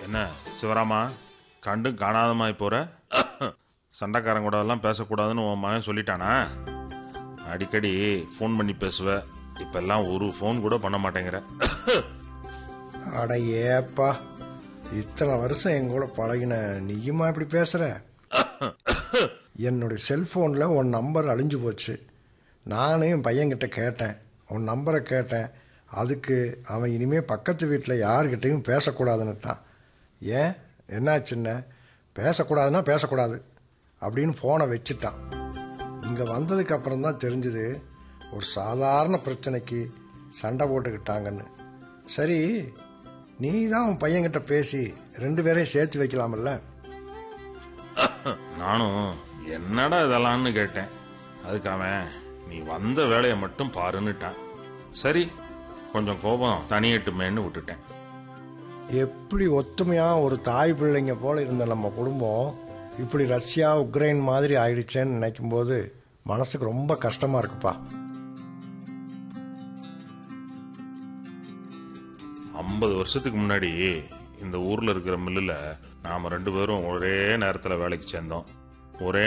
என்ன சிவராமா கண்டும் காணாதமாய் போற சண்டைக்காரன் கூட எல்லாம் பேசக்கூடாதுன்னு உன் மகன் சொல்லிட்டானா அடிக்கடி ஃபோன் பண்ணி பேசுவ இப்பெல்லாம் ஒரு ஃபோன் கூட பண்ண மாட்டேங்கிற அட ஏப்பா இத்தனை வருஷம் என் கூட பழகின நீயுமா இப்படி பேசுற என்னுடைய செல்போனில் உன் நம்பர் அழிஞ்சு போச்சு நானும் என் பையன்கிட்ட கேட்டேன் உன் நம்பரை கேட்டேன் அதுக்கு அவன் இனிமே பக்கத்து வீட்டில் யார்கிட்டையும் பேசக்கூடாதுன்னுட்டான் ஏன் என்னாச்சுன்ன பேசக்கூடாதுன்னா பேசக்கூடாது அப்படின்னு ஃபோனை வச்சுட்டான் இங்கே வந்ததுக்கு அப்புறம் தான் தெரிஞ்சுது ஒரு சாதாரண பிரச்சனைக்கு சண்டை போட்டுக்கிட்டாங்கன்னு சரி நீ தான் உன் பையன்கிட்ட பேசி ரெண்டு பேரையும் சேர்த்து வைக்கலாம்ல நானும் என்னடா இதெல்லாம்னு கேட்டேன் அதுக்கு அவன் நீ வந்த வேலையை மட்டும் பாருன்னுட்டான் சரி கொஞ்சம் கோபம் தனியட்டுமேன்னு விட்டுட்டேன் எப்படி ஒத்துமையா ஒரு தாய் பிள்ளைங்க போல இருந்த நம்ம குடும்பம் இப்படி ரஷ்யா உக்ரைன் மாதிரி ஆயிடுச்சேன்னு நினைக்கும் போது மனசுக்கு ரொம்ப கஷ்டமா இருக்குப்பா ஐம்பது வருஷத்துக்கு முன்னாடி இந்த ஊர்ல இருக்கிற மில்லுல நாம ரெண்டு பேரும் ஒரே நேரத்துல வேலைக்கு சேர்ந்தோம் ஒரே